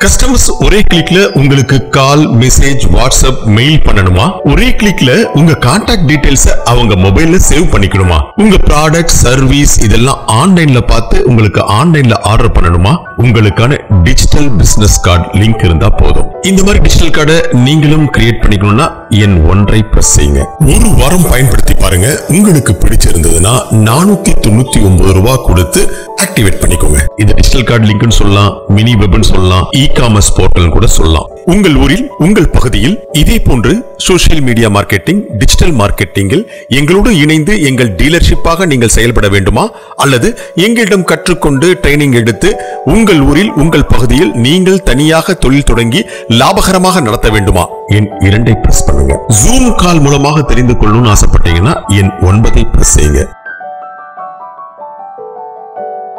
customers ஒரே கிளிக்ல உங்களுக்கு கால் மெசேஜ் வாட்ஸ்அப் மெயில் பண்ணணுமா ஒரே கிளிக்ல உங்க கான்டாக்ட் டீடைல்ஸ் அவங்க மொபைல்ல சேவ் பண்ணிக்கணுமா உங்க ப்ராடக்ட் சர்வீஸ் இதெல்லாம் ஆன்லைன்ல பார்த்து உங்களுக்கு ஆன்லைன்ல ஆர்டர் பண்ணணுமா உங்களுக்கான டிஜிட்டல் பிசினஸ் கார்டு லிங்க் இருந்தா போதும் இந்த மாதிரி டிஜிட்டல் கார்டை நீங்களும் கிரியேட் பண்ணிக்கணும்னா என் ஒன்றை பிரஸ் செய்யுங்க ஒரு வாரம் பயன்படுத்தி பாருங்க உங்களுக்கு பிடிச்சிருந்ததுன்னா நானூத்தி தொண்ணூத்தி ஒன்பது ரூபாய் கொடுத்து ஆக்டிவேட் பண்ணிக்கோங்க இது டிஜிட்டல் கார்டு லிங்க்னு சொல்லலாம் மினி வெப்னு சொல்லலாம் இ காமர்ஸ் போர்ட்டல் கூட சொல்லலாம் உங்கள் ஊரில் உங்கள் பகுதியில் இதே போன்று சோஷியல் மீடியா மார்க்கெட்டிங் டிஜிட்டல் மார்க்கெட்டிங்கில் எங்களோடு இணைந்து எங்கள் டீலர்ஷிப்பாக நீங்கள் செயல்பட வேண்டுமா அல்லது எங்களிடம் கற்றுக்கொண்டு ட்ரைனிங் எடுத்து உங்கள் ஊரில் உங்கள் பகுதியில் நீங்கள் தனியாக தொழில் தொடங்கி லாபகரமாக நடத்த வேண்டுமா என் இரண்டை பிரஸ் பண்ணுங்க ஜூம் கால் மூலமாக தெரிந்து கொள்ளணும்னு ஆசைப்பட்டீங்கன்னா என் ஒன்பதை பிரஸ் செய்யுங்க